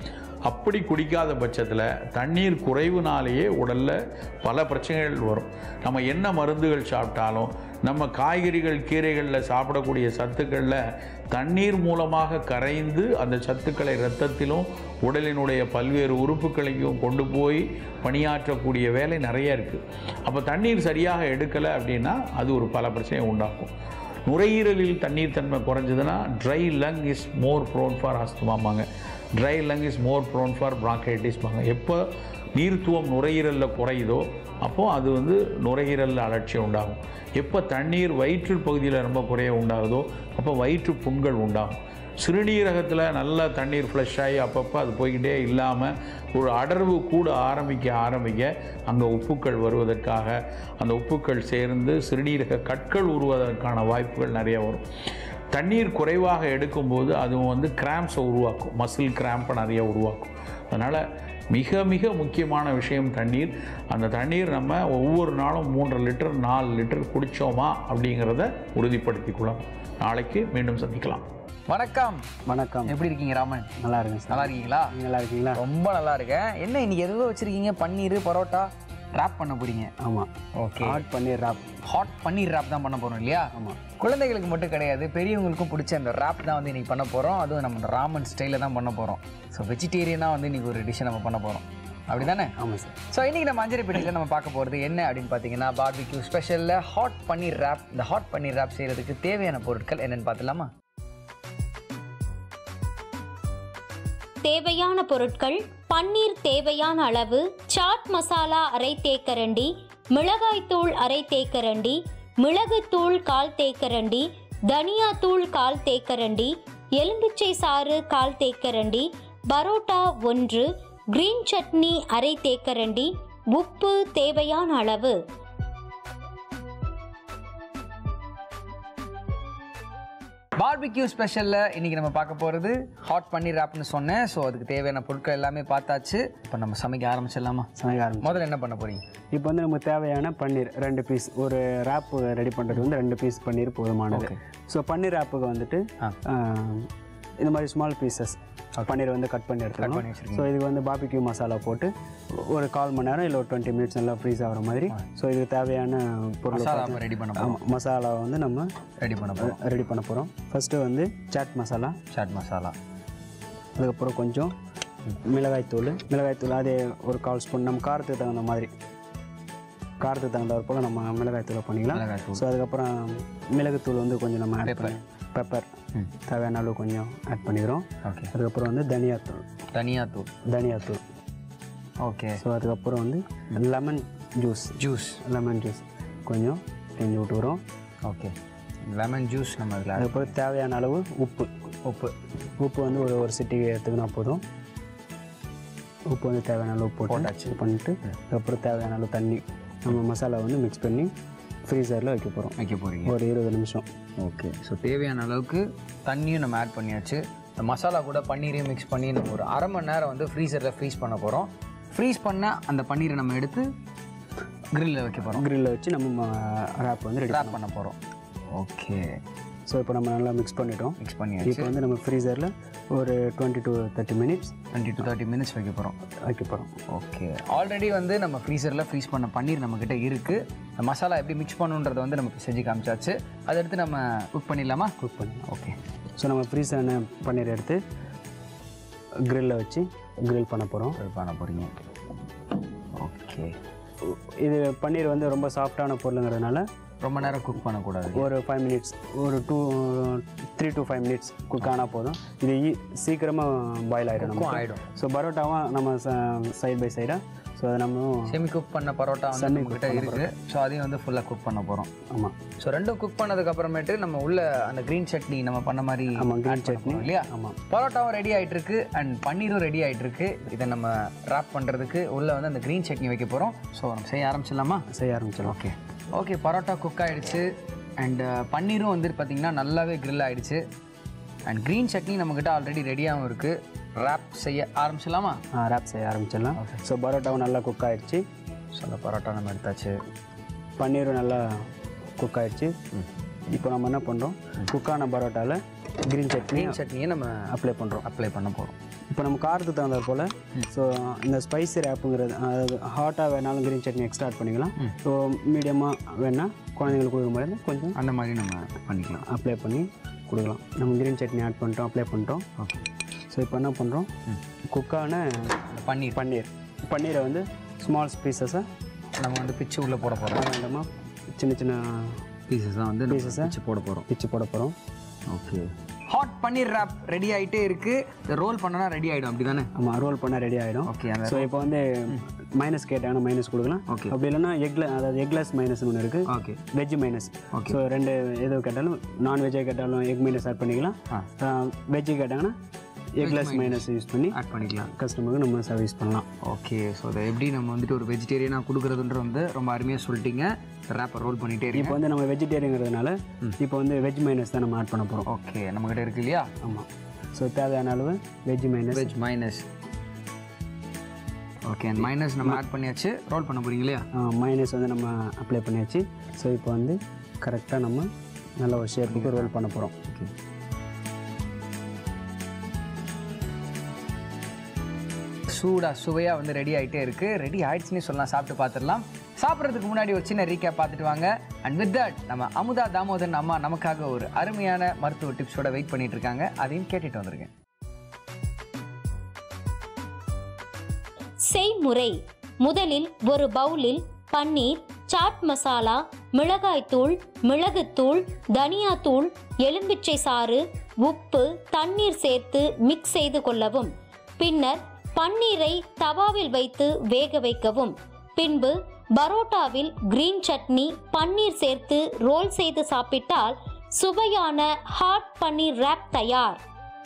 அப்படி குடிக்காத பட்சத்தில் தண்ணீர் குறைவுனாலேயே உடலில் பல பிரச்சனைகள் வரும் நம்ம என்ன மருந்துகள் சாப்பிட்டாலும் நம்ம காய்கறிகள் கீரைகளில் சாப்பிடக்கூடிய சத்துக்களில் தண்ணீர் மூலமாக கரைந்து அந்த சத்துக்களை இரத்தத்திலும் உடலினுடைய பல்வேறு உறுப்புகளையும் கொண்டு போய் பணியாற்றக்கூடிய வேலை நிறைய இருக்குது அப்போ தண்ணீர் சரியாக எடுக்கலை அப்படின்னா அது ஒரு பல பிரச்சனையை உண்டாக்கும் நுரையீரலில் தண்ணீர் தன்மை குறைஞ்சதுன்னா dry lung is more prone for ஆஸ்துமாமாங்க dry lung is more prone for பாங்க எப்போ நீர்த்துவம் நுரையீரலில் குறையுதோ அப்போது அது வந்து நுரையீரலில் அலட்சியம் உண்டாகும் எப்போ தண்ணீர் வயிற்று பகுதியில் ரொம்ப குறைய உண்டாகுதோ அப்போ வயிற்று புண்கள் உண்டாகும் சிறுநீரகத்தில் நல்லா தண்ணீர் ஃப்ளஷ் ஆகி அப்பப்போ அது போய்கிட்டே இல்லாமல் ஒரு அடர்வு கூட ஆரம்பிக்க ஆரம்பிக்க அங்கே உப்புக்கள் வருவதற்காக அந்த உப்புக்கள் சேர்ந்து சிறுநீரக கற்கள் உருவதற்கான வாய்ப்புகள் நிறைய வரும் தண்ணீர் குறைவாக எடுக்கும்போது அதுவும் வந்து கிராம்ஸை உருவாக்கும் மசில் கிராம்பை நிறைய உருவாக்கும் அதனால் மிக மிக முக்கியமான விஷயம் தண்ணீர் அந்த தண்ணீர் நம்ம ஒவ்வொரு நாளும் மூன்று லிட்டர் நாலு லிட்டர் குடித்தோமா அப்படிங்கிறத உறுதிப்படுத்திக்கலாம் நாளைக்கு மீண்டும் சந்திக்கலாம் வணக்கம் வணக்கம் எப்படி இருக்கீங்க ராமன் நல்லா இருக்கேன் சார் நல்லா இருக்கீங்களா நீங்க நல்லா இருக்கீங்களா ரொம்ப நல்லா இருக்கேன் என்ன இன்னைக்கு எதுவும் வச்சிருக்கீங்க பன்னீர் பரோட்டா ரேப் பண்ண போறீங்க ஆமாம் okay hot paneer wrap hot paneer wrap தான் பண்ண போறோம் இல்லையா ஆமாம் குழந்தைகளுக்கு மட்டும் கிடையாது பெரியவங்களுக்கும் பிடிச்ச அந்த ரேப் தான் வந்து இன்னைக்கு பண்ண போறோம் அதுவும் நம்ம ராமன் ஸ்டைலில் தான் பண்ண போறோம் ஸோ வெஜிடேரியனாக வந்து இன்னைக்கு ஒரு டிஷ்ஷை நம்ம பண்ண போறோம் அப்படிதானே ஆமாம் சார் ஸோ இன்னைக்கு நம்ம அஞ்சரைப்பேட்டையில் நம்ம பார்க்க போகிறது என்ன அப்படின்னு பார்த்தீங்கன்னா பார்பிக்யூ ஸ்பெஷலில் ஹாட் பன்னீர் ரேப் இந்த ஹாட் பன்னீர் ரேப் செய்கிறதுக்கு தேவையான பொருட்கள் என்னென்னு பார்த்துலாமா தேவையான பொருட்கள் பன்னீர் தேவையான அளவு சாட் மசாலா அரை தேக்கரண்டி மிளகாய்த்தூள் அரை தேக்கரண்டி மிளகுத்தூள் கால் தேக்கரண்டி தனியாத்தூள் கால் தேக்கரண்டி எலும்பிச்சை சாறு கால் தேக்கரண்டி பரோட்டா ஒன்று கிரீன் சட்னி அரை தேக்கரண்டி உப்பு தேவையான அளவு பார்பிக்யூ ஸ்பெஷலில் இன்னைக்கு நம்ம பார்க்க போகிறது ஹாட் பன்னீர் ரேப்னு சொன்னேன் ஸோ அதுக்கு தேவையான பொருட்கள் எல்லாமே பார்த்தாச்சு இப்போ நம்ம சமைக்க ஆரம்பிச்சிடலாமா சமைக்க ஆரம்பிச்சு முதல்ல என்ன பண்ண போறீங்க இப்போ வந்து நமக்கு தேவையான பன்னீர் ரெண்டு பீஸ் ஒரு ரேப் ரெடி பண்ணுறது வந்து ரெண்டு பீஸ் பன்னீர் போதுமானது Okay. ஸோ பன்னீர் ரேப்புக்கு வந்துட்டு ஆ. ஆ, இந்த மாதிரி ஸ்மால் பீசஸ் பன்னீர் வந்து கட் பண்ணி பண்ணி எடுத்துக்கணும் வச்சிருக்கீங்க. ஸோ இதுக்கு வந்து பாபிக்யூ மசாலா போட்டு ஒரு கால் மணி நேரம் இல்லை ஒரு டுவெண்ட்டி மினிட்ஸ் நல்லா ஃப்ரீஸ் ஆகிற மாதிரி ஸோ இதுக்கு தேவையான பொருள் மசாலா அப்போ ரெடி பண்ண போகிறோம் ஆமாம் மசாலா வந்து நம்ம ரெடி பண்ண போகிறோம் ரெடி பண்ண போகிறோம் ஃபஸ்ட்டு வந்து சாட் மசாலா சாட் மசாலா அதுக்கப்புறம் கொஞ்சம் மிளகாய்த்தூள் மிளகாய்த்தூள் அதே ஒரு கால் ஸ்பூன் நம்ம காரத்துக்கு தகுந்த மாதிரி காரத்துக்கு தகுந்த போல் நம்ம மிளகாய்த்தூளை பண்ணிக்கலாம் மிளகாய்த்தூள். ஸோ அதுக்கப்புறம் மிளகுத்தூள் வந்து கொஞ்சம் நம்ம ஆட் Pepper. பண்ணி பெப்பர் ம். தேவையான அளவு கொஞ்சம் ஆட் பண்ணிக்கிறோம் ஓகே அதுக்கப்புறம் வந்து தனியாத்தூள் தனியாத்தூள் தனியாத்தூள் ஓகே ஸோ அதுக்கப்புறம் வந்து lemon juice juice lemon juice கொஞ்சம் செஞ்சு விட்டுக்கிறோம் ஓகே லெமன் ஜூஸ் நம்ம அதில் அதுக்கப்புறம் தேவையான அளவு உப்பு உப்பு உப்பு வந்து ஒரு ஒரு சிட்டிக்கு எடுத்துக்கினா போதும் உப்பு வந்து தேவையான அளவு போட்டு போட்டாச்சு. இது பண்ணிட்டு அதுக்கப்புறம் தேவையான அளவு தண்ணி நம்ம மசாலா வந்து மிக்ஸ் பண்ணி ஃப்ரீசரில் வைக்க போகிறோம் வைக்க போகிறீங்க ஒரு இருபது நிமிஷம் ஓகே ஸோ தேவையான அளவுக்கு தண்ணியும் நம்ம ஆட் பண்ணியாச்சு இந்த மசாலா கூட பன்னீரையும் மிக்ஸ் பண்ணி நம்ம ஒரு அரை மணி நேரம் வந்து ஃப்ரீசரில் ஃப்ரீஸ் பண்ண போகிறோம் ஃப்ரீஸ் பண்ண அந்த பன்னீரை நம்ம எடுத்து கிரில்ல வைக்க போகிறோம் கிரில்ல வச்சு நம்ம ரேப் வந்து ரெடி ட்ராப் பண்ண போகிறோம் ஓகே ஸோ இப்போ நம்ம நல்லா மிக்ஸ் பண்ணிட்டோம் மிக்ஸ் பண்ணியாச்சு இப்போ வந்து நம்ம ஃப்ரீசரில் ஒரு twenty to thirty minutes twenty to thirty minutes வைக்க போகிறோம் வைக்க போகிறோம் ஓகே ஆல்ரெடி வந்து நம்ம ஃப்ரீசரில் ஃப்ரீஸ் பண்ண பன்னீர் நம்மக்கிட்ட இருக்குது இந்த மசாலா எப்படி மிக்ஸ் பண்ணுன்றதை வந்து நம்ம செஞ்சு காமிச்சாச்சு அதை எடுத்து நம்ம குக் பண்ணிடலாமா குக் பண்ணலாம் ஓகே ஸோ நம்ம ஃப்ரீஸான பன்னீர் எடுத்து கிரில்ல வச்சு கிரில் பண்ண போகிறோம் பண்ண போகிறீங்க ஓகே இது பன்னீர் வந்து ரொம்ப சாஃப்டான பொருளுங்கிறதுனால ரொம்ப நேரம் குக் பண்ணக்கூடாது ஒரு ஃபைவ் மினிட்ஸ் ஒரு two three to five minutes cook ஆனால் போதும் இது ஈ- சீக்கிரமாக பாயில் ஆகிடும் குக்கும் நம்ம ஆகிடும் ஸோ பரோட்டாவும் நம்ம சைட் பை சைடாக ஸோ அதை நம்ம செமி குக் பண்ண பரோட்டா வந்து Semi நம்மகிட்ட cook பண்ண இருக்குது ஸோ அதையும் வந்து ஃபுல்லாக குக் பண்ண போகிறோம் ஆமாம் ஸோ ரெண்டும் குக் பண்ணதுக்கு அப்புறமேட்டு நம்ம உள்ள அந்த க்ரீன் சட்னி நம்ம பண்ண மாதிரி ஆமாம் add கிரீன் பண்ண சட்னி போறோம் இல்லையா ஆமாம் பரோட்டாவும் ரெடி ஆயிட்டு இருக்கு அண்ட் பன்னீரும் ரெடி ஆயிட்டு இருக்கு இதை நம்ம ராப் பண்ணுறதுக்கு உள்ள வந்து அந்த க்ரீன் சட்னி வைக்க போகிறோம் ஸோ நம்ம செய்ய ஆரம்பிச்சிடலாமா செய்ய ஆரம்பிச்சிடலாம் ஓகே ஓகே பரோட்டா குக் ஆயிடுச்சு அண்ட் பன்னீரும் வந்துட்டு பார்த்தீங்கன்னா நல்லாவே grill ஆயிடுச்சு அண்ட் க்ரீன் சட்னி நம்மக்கிட்ட ஆல்ரெடி ரெடியாகவும் இருக்குது ராப் செய்ய ஆரம்பிச்சிடலாமா ரேப் செய்ய ஆரம்பிச்சிடலாம் ஸோ பரோட்டாவும் நல்லா குக் ஆயிடுச்சு ஸோ அந்த பரோட்டா நம்ம எடுத்தாச்சு பன்னீரும் நல்லா குக் ஆயிடுச்சு இப்போ நம்ம என்ன பண்ணுறோம் குக்கான பரோட்டாவில் க்ரீன் சட்னி க்ரீன் சட்னியை நம்ம அப்ளை பண்ணுறோம் அப்ளை பண்ண போகிறோம் இப்போ நம்ம காரத்துக்கு தகுந்த போல் ஸோ இந்த ஸ்பைசி ரேப்புங்கிறது அதாவது ஹாட்டாக வேணாலும் கிரீன் சட்னி எக்ஸ்ட்ரா ஆட் பண்ணிக்கலாம் ஸோ மீடியமாக வேணால் குழந்தைங்களுக்கு கொடுக்குற மாதிரி கொஞ்சம் அந்த மாதிரி நம்ம பண்ணிக்கலாம் அப்ளை பண்ணி கொடுக்கலாம் நம்ம கிரீன் சட்னி ஆட் பண்ணிட்டோம் அப்ளை பண்ணிட்டோம் ஓகே ஸோ இப்போ என்ன பண்ணுறோம் குக்கான பன்னீர் பன்னீர் பன்னீரை வந்து ஸ்மால் பீசஸாக நம்ம வந்து பிச்சு உள்ளே போட போகிறோம் வேண்டாமா சின்ன சின்ன பீசஸாக வந்து Pieces ஆ? பிச்சு போட போகிறோம் பிச்சு போட போகிறோம் okay hot paneer wrap ready ஆகிட்டே இருக்குது இந்த ரோல் பண்ணனா ரெடி ஆகிடும் அப்படி தானே ஆமாம் ரோல் பண்ணால் ரெடி ஆகிடும் ஓகே அந்த ஸோ இப்போ வந்து மைனஸ் கேட்டாங்கன்னா மைனஸ் கொடுக்கலாம் Okay. அப்படி இல்லைன்னா எக்ல அதாவது எக்லெஸ் மைனஸ்னு ஒன்று இருக்குது okay veg mayonnaise Okay. So ரெண்டு எது கேட்டாலும் நான்வெஜ்ஜாக கேட்டாலும் எக் மைனஸ் ஆட் பண்ணிக்கலாம் ஆ. வெஜ்ஜு கேட்டாங்கன்னா எக்லெஸ் மைனஸ் யூஸ் பண்ணி ஆட் பண்ணிக்கலாம் கஸ்டமருக்கு நம்ம சர்வீஸ் பண்ணலாம் ஓகே ஸோ அதை எப்படி நம்ம வந்துட்டு ஒரு வெஜிடேரியனாக கொடுக்குறதுன்ற வந்து ரொம்ப அருமையாக சொல்லிட்டீங்க ரேப்பை ரோல் பண்ணிகிட்டே இப்போ இருக்கேன் வந்து நம்ம வெஜிடேரியங்கிறதுனால இப்போ வந்து வெஜ் மைனஸ் தான் நம்ம ஆட் பண்ண போகிறோம் ஓகே நம்மக்கிட்ட இருக்கு இல்லையா ஆமாம் ஸோ தேவையான அளவு veg mayonnaise veg mayonnaise okay and mayonnaise நம்ம ஆட் பண்ணியாச்சு ரோல் பண்ண போறீங்க இல்லையா மைனஸ் வந்து நம்ம அப்ளை பண்ணியாச்சு ஸோ இப்போ வந்து கரெக்டாக நம்ம நல்ல ஒரு ஷேப்புக்கு ரோல் பண்ண போகிறோம் ஓகே சூடாக சுவையாக வந்து ரெடி ஆகிட்டே இருக்குது ரெடி ஆயிடுச்சுன்னு சொல்லலாம் சாப்பிட்டு பார்த்துடலாம் சாப்பிட்றதுக்கு முன்னாடி ஒரு சின்ன ரீகேப் பார்த்துட்டு வாங்க அண்ட் வித் தட் நம்ம அமுதா தாமோதரன் அம்மா நமக்காக ஒரு அருமையான மருத்துவ டிப்ஸோட வெயிட் பண்ணிட்டு இருக்காங்க அதையும் கேட்டுட்டு வந்திருக்கேன் செய்முறை முதலில் ஒரு பவுலில் பன்னீர் சாட் மசாலா மிளகாய்த்தூள் மிளகுத்தூள் தனியாத்தூள் எலும்பிச்சை சாறு உப்பு தண்ணீர் சேர்த்து மிக்ஸ் செய்து கொள்ளவும் பின்னர் பன்னீரை தவாவில் வைத்து வேக வைக்கவும் பின்பு பரோட்டாவில் கிரீன் சட்னி பன்னீர் சேர்த்து ரோல் செய்து சாப்பிட்டால் சுவையான ஹாட் பன்னீர் ரேப் தயார்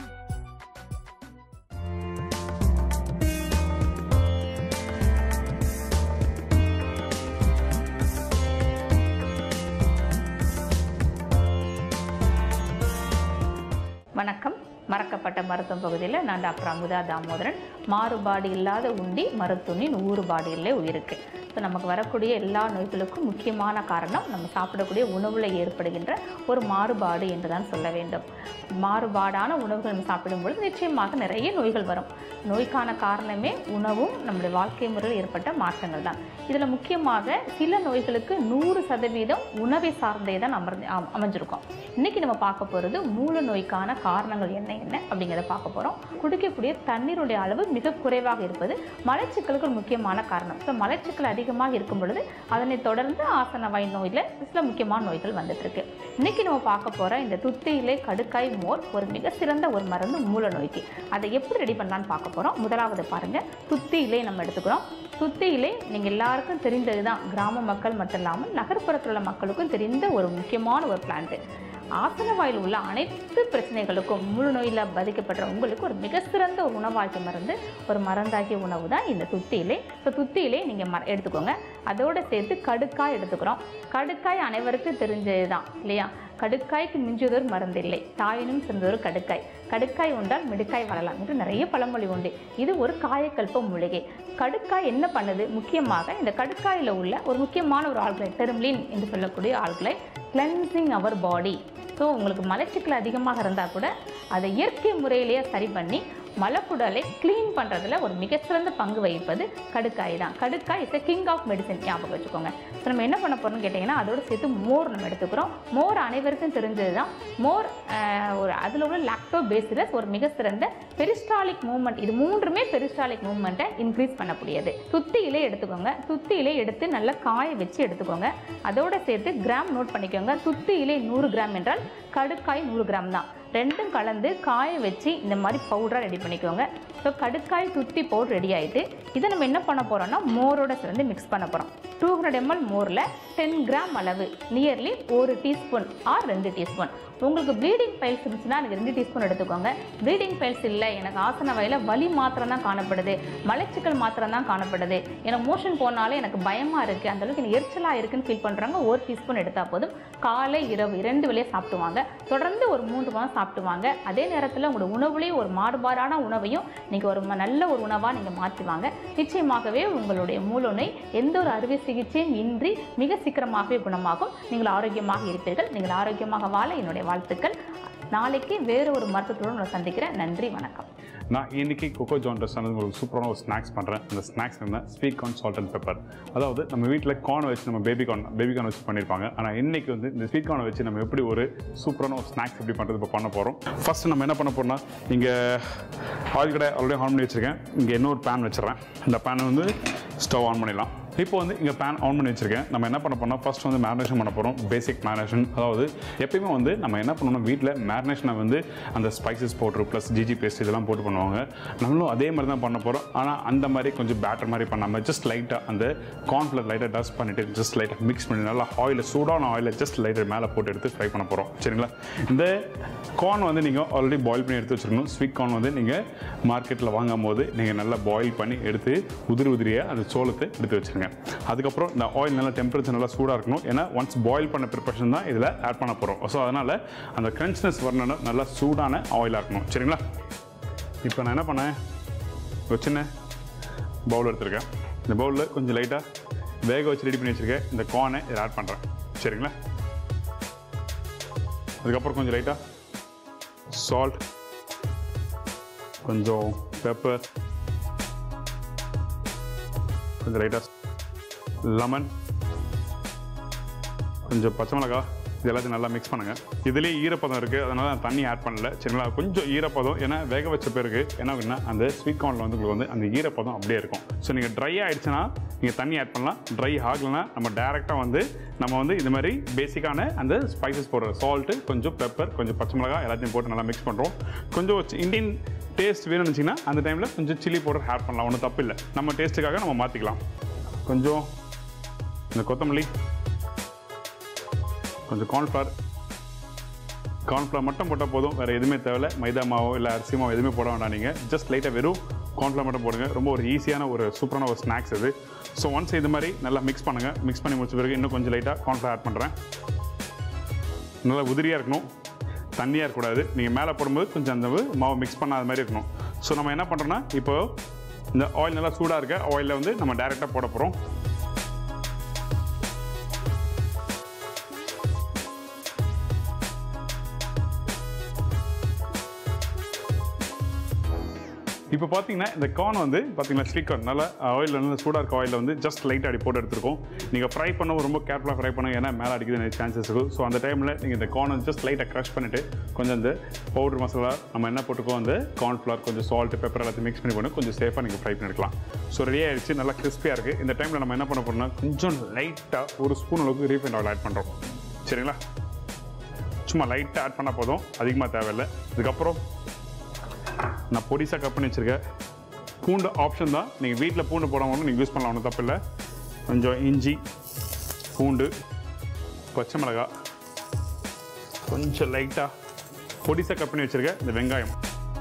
வணக்கம் மறக்கப்பட்ட மருத்துவம் பகுதியில் நான் டாக்டர் அமுதா தாமோதரன் மாறுபாடு இல்லாத உண்டி மருத்துவனின் ஊறுபாடு இல்லை உயிருக்கு ஸோ நமக்கு வரக்கூடிய எல்லா நோய்களுக்கும் முக்கியமான காரணம் நம்ம சாப்பிடக்கூடிய உணவில் ஏற்படுகின்ற ஒரு மாறுபாடு என்று தான் சொல்ல வேண்டும் மாறுபாடான உணவுகள் நம்ம சாப்பிடும் பொழுது நிச்சயமாக நிறைய நோய்கள் வரும் நோய்க்கான காரணமே உணவும் நம்முடைய வாழ்க்கை முறையில் ஏற்பட்ட மாற்றங்கள் தான் இதில் முக்கியமாக சில நோய்களுக்கு நூறு சதவீதம் உணவை சார்ந்தே தான் அமர்ந்து அம்- அமைஞ்சிருக்கும் இன்னைக்கு நம்ம பார்க்க போகிறது மூல நோய்க்கான காரணங்கள் என்ன என்ன அப்படிங்கிறத பார்க்க போகிறோம் குடிக்கக்கூடிய தண்ணீருடைய அளவு மிக குறைவாக இருப்பது மலச்சிக்கலுக்கு ஒரு முக்கியமான காரணம் ஸோ மலச்சிக்கல் அதிகமாக இருக்கும் பொழுது அதனை தொடர்ந்து ஆசன வாய் நோயில் சில முக்கியமான நோய்கள் வந்துட்டு இருக்கு இன்னைக்கு நம்ம பார்க்க போகிற இந்த துத்தியிலை கடுக்காய் மோர் ஒரு மிக சிறந்த ஒரு மருந்து மூல நோய்க்கு அதை எப்படி ரெடி பண்ணலான்னு பார்க்க போகிறோம் முதலாவது பாருங்கள் துத்தி இலை நம்ம எடுத்துக்கிறோம் துத்தி இலை நீங்கள் எல்லாருக்கும் தெரிந்தது தான் கிராம மக்கள் மட்டும் இல்லாமல் நகர்ப்புறத்தில் உள்ள மக்களுக்கும் தெரிந்த ஒரு முக்கியமான ஒரு பிளான்ட்டு ஆசன வாயில் உள்ள அனைத்து பிரச்சனைகளுக்கும் முழு நோயில் பாதிக்கப்பட்ட உங்களுக்கு ஒரு மிக சிறந்த ஒரு உணவாக்கி மருந்து ஒரு மருந்தாகிய உணவு தான் இந்த துத்தி இலை ஸோ துத்தி இலை நீங்கள் ம எடுத்துக்கோங்க அதோடு சேர்த்து கடுக்காய் எடுத்துக்கிறோம் கடுக்காய் அனைவருக்கும் தெரிஞ்சது தான் இல்லையா கடுக்காய்க்கு மிஞ்சுவதொரு மருந்து இல்லை தாயினும் சிறந்ததொரு கடுக்காய் கடுக்காய் உண்டால் மிடுக்காய் வளரலாம் என்று நிறைய பழமொழி உண்டு இது ஒரு காயக்கல்ப மூலிகை கடுக்காய் என்ன பண்ணுது முக்கியமாக இந்த கடுக்காயில் உள்ள ஒரு முக்கியமான ஒரு ஆள்களை டெர்ம்லின் என்று சொல்லக்கூடிய ஆள்களை கிளென்சிங் அவர் பாடி ஸோ உங்களுக்கு மலச்சிக்கல் அதிகமாக இருந்தால் கூட அதை இயற்கை முறையிலேயே சரி பண்ணி மலக்குடலை க்ளீன் பண்ணுறதுல ஒரு மிகச்சிறந்த பங்கு வகிப்பது கடுக்காய் தான் கடுக்காய் இஸ் கிங் ஆஃப் மெடிசன் ஞாபகம் வச்சுக்கோங்க ஸோ நம்ம என்ன பண்ண போகிறோம்னு கேட்டிங்கன்னா அதோட சேர்த்து மோர் நம்ம எடுத்துக்கிறோம் மோர் அனைவருக்கும் தெரிஞ்சது தான் மோர் ஆஹ், ஒரு அதில் உள்ள லாக்டோ பேசிலஸ் ஒரு மிக சிறந்த பெரிஸ்டாலிக் மூவ்மெண்ட் இது மூன்றுமே பெரிஸ்டாலிக் மூவ்மெண்ட்டை இன்க்ரீஸ் பண்ணக்கூடியது துத்தி இலை எடுத்துக்கோங்க துத்தி இலை எடுத்து நல்லா காய வச்சு எடுத்துக்கோங்க அதோட சேர்த்து கிராம் நோட் பண்ணிக்கோங்க துத்தி இலை நூறு கிராம் என்றால் கடுக்காய் நூறு கிராம் தான் ரெண்டும் கலந்து காய வச்சு இந்த மாதிரி பவுடராக ரெடி பண்ணிக்கோங்க ஸோ கடுக்காய் துத்தி பவுடர் ரெடி ஆயிட்டு இதை நம்ம என்ன பண்ண போகிறோம்னா மோரோட சேர்ந்து மிக்ஸ் பண்ண போகிறோம் டூ ஹண்ட்ரட் எம்எல் மோரில் டென் கிராம் அளவு நியர்லி ஒரு டீஸ்பூன் ஆர் ரெண்டு டீஸ்பூன் உங்களுக்கு ப்ளீடிங் பைல்ஸ் இருந்துச்சுன்னா எனக்கு ரெண்டு டீஸ்பூன் எடுத்துக்கோங்க ப்ளீடிங் பைல்ஸ் இல்லை எனக்கு ஆசன வயல வலி மாத்திரம் தான் காணப்படுது மலச்சிக்கல் மாத்திரம் தான் காணப்படுது எனக்கு மோஷன் போனாலே எனக்கு பயமாக இருக்குது அந்தளவுக்கு எனக்கு எரிச்சலாக இருக்குன்னு ஃபீல் பண்ணுறாங்க ஒரு டீஸ்பூன் எடுத்தால் போதும் காலை இரவு இரண்டு வேளையே சாப்பிடுவாங்க தொடர்ந்து ஒரு மூன்று மாதம் சாப்பிடுவாங்க அதே நேரத்தில் உங்களோட உணவுலேயும் ஒரு மாறுபாடான உணவையும் நீங்கள் ஒரு ம- நல்ல ஒரு உணவாக நீங்கள் மாற்றுவாங்க நிச்சயமாகவே உங்களுடைய மூலனை எந்த ஒரு அறுவை சிகிச்சையும் இன்றி மிக சீக்கிரமாகவே குணமாகும் நீங்கள் ஆரோக்கியமாக இருப்பீர்கள் நீங்கள் ஆரோக்கியமாக வாழ என்னுடைய வாழ்த்துக்கள் நாளைக்கு வேறு ஒரு மருத்துவத்துடன் உங்களை சந்திக்கிறேன் நன்றி வணக்கம் நான் இன்னைக்கு கொக்கோ ஜான் ரெஸ்டாரண்ட் உங்களுக்கு சூப்பரான ஒரு ஸ்நாக்ஸ் பண்ணுறேன் அந்த ஸ்நாக்ஸ் என்ன sweet corn salt and pepper அதாவது நம்ம வீட்டில் கார்ன் வச்சு நம்ம பேபி கார்ன் பேபி கார்ன் வச்சு பண்ணியிருப்பாங்க ஆனால் இன்னைக்கு வந்து இந்த ஸ்வீட் கார்னை வச்சு நம்ம எப்படி ஒரு சூப்பரான ஒரு ஸ்நாக்ஸ் எப்படி பண்ணுறது இப்போ பண்ண போகிறோம் ஃபர்ஸ்ட் நம்ம என்ன பண்ண போறோம்னா இங்கே ஆயில் கடை ஆல்ரெடி ஆன் பண்ணி வச்சிருக்கேன் இங்கே இன்னொரு பேன் வச்சிடுறேன் இந்த பேனை வந்து ஸ்டவ் ஆன் பண்ணிடலாம் இப்போ வந்து இங்கே பேன் ஆன் பண்ணி வச்சிருக்கேன் நம்ம என்ன பண்ண போறோம்னா ஃபர்ஸ்ட் வந்து மேரினேஷன் பண்ண போகிறோம் பேசிக் மேரினேஷன் அதாவது எப்பயுமே வந்து நம்ம என்ன பண்ணணும் வீட்டில் மேரினேஷனை வந்து அந்த spices powder plus GG paste இதெல்லாம் போட்டு பண்ணுவாங்க நம்மளும் அதே மாதிரி தான் பண்ண போகிறோம் ஆனால் அந்த மாதிரி கொஞ்சம் பேட்டர் மாதிரி பண்ணாமல் ஜஸ்ட் லைட்டாக அந்த கார்ன்ஃப்ளவர் லைட்டாக டஸ்ட் பண்ணிவிட்டு ஜஸ்ட் லைட்டாக மிக்ஸ் பண்ணி நல்லா ஆயிலில் சூடான ஆயிலில் ஜஸ்ட் லைட்டாக மேலே போட்டு எடுத்து ஃப்ரை பண்ண போகிறோம் சரிங்களா இந்த கார்ன் வந்து நீங்கள் ஆல்ரெடி பாயில் பண்ணி எடுத்து வச்சிருக்கணும் ஸ்வீட் கார்ன் வந்து நீங்கள் மார்க்கெட்டில் வாங்கும் போது நீங்கள் நல்லா பாயில் பண்ணி எடுத்து உதிரி உதிரியாக அந்த சோளத்தை எடுத்து வச்சிருங்க அதுக்கப்புறம் இந்த ஆயில் நல்லா டெம்பரேச்சர் நல்லா சூடாக இருக்கணும் ஏன்னா ஒன்ஸ் பாயில் பண்ண ப்ரிப்பரேஷன் தான் இதில் ஆட் பண்ண போகிறோம் ஸோ அதனால் அந்த கிரன்ச்னஸ் வரணும்னா நல்லா சூடான ஆயிலாக இருக்கணும் சரிங்களா இப்போ நான் என்ன பண்ணேன் ஒரு சின்ன பவுல் எடுத்திருக்கேன் இந்த பவுலில் கொஞ்சம் லைட்டாக வேக வச்சு ரெடி பண்ணி வச்சுருக்கேன் இந்த கார்னை இதில் ஆட் பண்ணுறேன் சரிங்களா அதுக்கப்புறம் கொஞ்சம் லைட்டாக சால்ட் கொஞ்சம் பெப்பர் கொஞ்சம் லைட்டாக லெமன் கொஞ்சம் பச்சை மிளகா இது எல்லாத்தையும் நல்லா மிக்ஸ் பண்ணுங்க இதுலேயே ஈரப்பதம் இருக்குது அதனால நான் தண்ணி ஆட் பண்ணல சரிங்களா கொஞ்சம் ஈரப்பதம் ஏன்னா வேக வச்ச பிறகு என்ன அப்படின்னா அந்த ஸ்வீட் கார்னில் வந்து உங்களுக்கு வந்து அந்த ஈரப்பதம் அப்படியே இருக்கும் ஸோ நீங்கள் ட்ரை ஆயிடுச்சுன்னா நீங்கள் தண்ணி ஆட் பண்ணலாம் ட்ரை ஆகலைன்னா நம்ம டேரெக்டாக வந்து நம்ம வந்து இந்த மாதிரி பேசிக்கான அந்த ஸ்பைசஸ் போடுற சால்ட்டு கொஞ்சம் பெப்பர் கொஞ்சம் பச்சை மிளகா எல்லாத்தையும் போட்டு நல்லா மிக்ஸ் பண்ணுறோம் கொஞ்சம் இந்தியன் டேஸ்ட் வேணும்னு வச்சிங்கன்னா அந்த டைமில் கொஞ்சம் சில்லி பவுடர் ஆட் பண்ணலாம் ஒன்றும் தப்பு இல்லை நம்ம டேஸ்ட்டுக்காக நம்ம மாற்றிக்கலாம் கொஞ்சம் இந்த கொத்தமல்லி கொஞ்சம் கார்ன்ஃப்ளவர் கார்ன்ஃப்ளவர் மட்டும் போட்டால் போதும் வேறு எதுவுமே தேவையில்ல மைதா மாவோ இல்லை அரிசி மாவோ எதுவுமே போட வேண்டாம் நீங்கள் ஜஸ்ட் லைட்டாக வெறும் கார்ன்ஃப்ளவர் மட்டும் போடுங்க ரொம்ப ஒரு ஈஸியான ஒரு சூப்பரான ஒரு ஸ்நாக்ஸ் இது ஸோ ஒன்ஸ் இது மாதிரி நல்லா மிக்ஸ் பண்ணுங்கள் மிக்ஸ் பண்ணி முடிச்ச பிறகு இன்னும் கொஞ்சம் லைட்டாக கார்ன்ஃப்ளவர் ஆட் பண்ணுறேன் நல்லா உதிரியாக இருக்கணும் தண்ணியாக இருக்கக்கூடாது நீங்கள் மேலே போடும்போது கொஞ்சம் அந்த மாவு மிக்ஸ் பண்ணாத மாதிரி இருக்கணும் ஸோ நம்ம என்ன பண்ணுறோன்னா இப்போ இந்த ஆயில் நல்லா சூடாக இருக்க ஆயிலில் வந்து நம்ம டைரெக்டாக போட போகிறோம் இப்போ பார்த்தீங்கன்னா இந்த கார்ன் வந்து பார்த்தீங்கன்னா ஸ்வீட் கார்ன் நல்லா ஆயில் வந்து சூடாக இருக்க ஆயிலில் வந்து ஜஸ்ட் லைட்டாக அடி போட்டு எடுத்துருக்கோம் நீங்கள் ஃப்ரை பண்ண ரொம்ப கேர்ஃபுல்லாக ஃப்ரை பண்ணுங்க ஏன்னா மேலே அடிக்கிறது நிறைய சான்சஸ் இருக்கும் ஸோ அந்த டைமில் நீங்கள் இந்த கார்ன் வந்து ஜஸ்ட் லைட்டாக க்ரஷ் பண்ணிவிட்டு கொஞ்சம் இந்த பவுடர் மசாலா நம்ம என்ன போட்டுக்கோ அந்த கார்ன்ஃப்ளவர் கொஞ்சம் சால்ட் பெப்பர் எல்லாத்தையும் மிக்ஸ் பண்ணி போட்டு கொஞ்சம் சேஃபாக நீங்கள் ஃப்ரை பண்ணிக்கலாம் ஸோ ரெடி ஆயிடுச்சு நல்லா கிறிஸ்பியாக இருக்குது இந்த டைமில் நம்ம என்ன பண்ண போகிறோம்னா கொஞ்சம் லைட்டாக ஒரு ஸ்பூன் அளவுக்கு ரீஃபைண்ட் ஆயில் ஆட் பண்ணுறோம் சரிங்களா சும்மா லைட்டாக ஆட் பண்ணால் போதும் அதிகமாக தேவையில்லை இதுக்கப்புறம் நான் பொடிசாக கட் பண்ணி வச்சுருக்கேன் பூண்டு ஆப்ஷன் தான் நீங்கள் வீட்டில் பூண்டு போடாமல் நீங்கள் யூஸ் பண்ணலாம் ஒன்றும் தப்பு இல்லை கொஞ்சம் இஞ்சி பூண்டு பச்சை மிளகாய் கொஞ்சம் லைட்டாக பொடிசாக கட் பண்ணி வச்சுருக்கேன் இந்த வெங்காயம்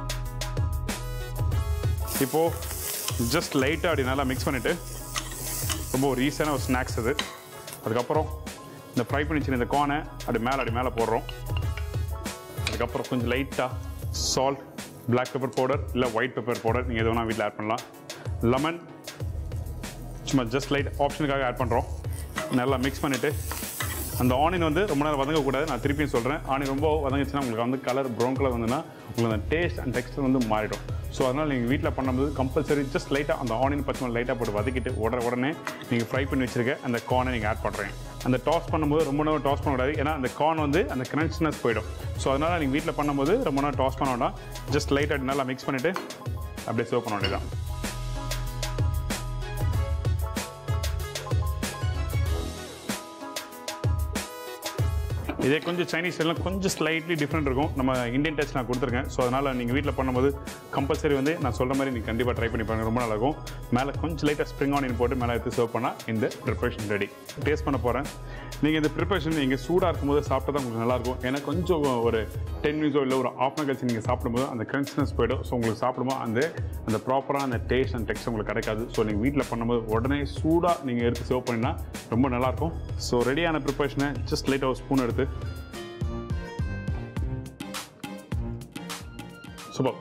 இப்போது ஜஸ்ட் லைட்டாக அப்படி நல்லா மிக்ஸ் பண்ணிவிட்டு ரொம்ப ஒரு ஈஸியான ஒரு ஸ்நாக்ஸ் அது அதுக்கப்புறம் இந்த ஃப்ரை பண்ணி வச்சுருந்த இந்த கோனை அப்படி மேலே அப்படி மேலே போடுறோம் அதுக்கப்புறம் கொஞ்சம் லைட்டாக சால்ட் பிளாக் பெப்பர் பவுடர் இல்லை ஒயிட் பெப்பர் பவுடர் நீங்கள் எது வேணால் வீட்டில் ஆட் பண்ணலாம் லெமன் சும்மா ஜஸ்ட் லைட் ஆப்ஷனுக்காக ஆட் பண்ணுறோம் நல்லா மிக்ஸ் பண்ணிவிட்டு அந்த ஆனியன் வந்து ரொம்ப நேரம் வதங்கக்கூடாது நான் திருப்பியும் சொல்கிறேன் ஆனியன் ரொம்ப வதங்கிச்சுன்னா உங்களுக்கு வந்து கலர் ப்ரௌன் கலர் வந்துன்னா உங்களுக்கு அந்த டேஸ்ட் அண்ட் டெக்ஸ்டர் வந்து மாறிடும் ஸோ அதனால் நீங்கள் வீட்டில் பண்ணும்போது கம்பல்சரி ஜஸ்ட் லைட்டாக அந்த ஆனியன் பச்சை மிளகா லைட்டாக போட்டு வதக்கிட்டு உடனே உடனே நீங்கள் ஃப்ரை பண்ணி வச்சிருக்க அந்த கார்னை நீங்கள் ஆட் பண்ணுறீங்க அந்த டாஸ் பண்ணும்போது ரொம்ப நேரம் டாஸ் பண்ணக்கூடாது ஏன்னா அந்த கார்ன் வந்து அந்த கிரன்ச்னஸ் போயிடும் ஸோ அதனால் நீங்கள் வீட்டில் பண்ணும்போது ரொம்ப நேரம் டாஸ் பண்ண வேண்டாம் ஜஸ்ட் லைட்டாக நல்லா மிக்ஸ் பண்ணிவிட்டு அப்படியே சர்வ் பண்ண வேண்டியதான் இதே கொஞ்சம் சைனீஸ் எல்லாம் கொஞ்சம் ஸ்லைட்லி டிஃப்ரெண்ட் இருக்கும் நம்ம இந்தியன் டச் நான் கொடுத்துருக்கேன் ஸோ அதனால் நீங்கள் வீட்டில் பண்ணும்போது கம்பல்சரி வந்து நான் சொல்கிற மாதிரி நீங்கள் கண்டிப்பாக ட்ரை பண்ணி பாருங்க ரொம்ப நல்லாயிருக்கும் மேலே கொஞ்சம் லைட்டாக ஸ்ப்ரிங் ஆனியன் போட்டு மேலே எடுத்து சர்வ் பண்ணால் இந்த ப்ரிப்பரேஷன் ரெடி டேஸ்ட் பண்ண போகிறேன் நீங்கள் இந்த ப்ரிப்பரேஷன் நீங்கள் சூடாக இருக்கும்போது சாப்பிட்டா தான் உங்களுக்கு நல்லாயிருக்கும் ஏன்னா கொஞ்சம் ஒரு டென் மினிட்ஸோ இல்லை ஒரு ஆஃப் அன் கழிச்சு நீங்கள் சாப்பிடும்போது அந்த கிரன்ச்னஸ் போயிடும் ஸோ உங்களுக்கு சாப்பிடும்போது அந்த அந்த ப்ராப்பராக அந்த டேஸ்ட் அண்ட் டெக்ஸ்ட் உங்களுக்கு கிடைக்காது ஸோ நீங்கள் வீட்டில் பண்ணும்போது உடனே சூடாக நீங்கள் எடுத்து சர்வ் பண்ணினா ரொம்ப நல்லாயிருக்கும் ஸோ ரெடியான ப்ரிப்பரேஷனை ஜஸ்ட் லைட்டாக ஒரு ஸ்பூன் எடுத்து சூப்பர்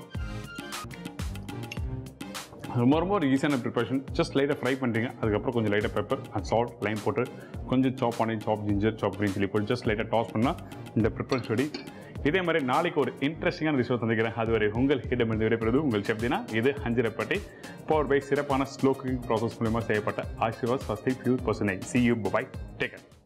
ரொம்ப ரொம்ப ஒரு ஈஸியான ப்ரிப்பரேஷன் ஜஸ்ட் லைட்டாக ஃப்ரை பண்ணுறீங்க அதுக்கப்புறம் கொஞ்சம் லைட்டாக பெப்பர் அண்ட் சால்ட் லைம் போட்டு கொஞ்சம் சாப் பண்ணி chop ginger chop green chilli போட்டு ஜஸ்ட் லைட்டாக டாஸ் பண்ணால் இந்த ப்ரிப்பரேஷன் ரெடி இதே மாதிரி நாளைக்கு ஒரு இன்ட்ரெஸ்டிங்கான விஷயம் சந்திக்கிறேன் அதுவரை உங்கள் இடமிருந்து விடைபெறுவது உங்கள் செப்தினா இது ஹஞ்சிரப்பட்டி பவர் பை சிறப்பான ஸ்லோ குக்கிங் ப்ராசஸ் மூலமாக செய்யப்பட்ட ஆசீர்வாத் ஸ்வஸ்தி பியூர் பர்சனை சி யூ பை டேக்கன்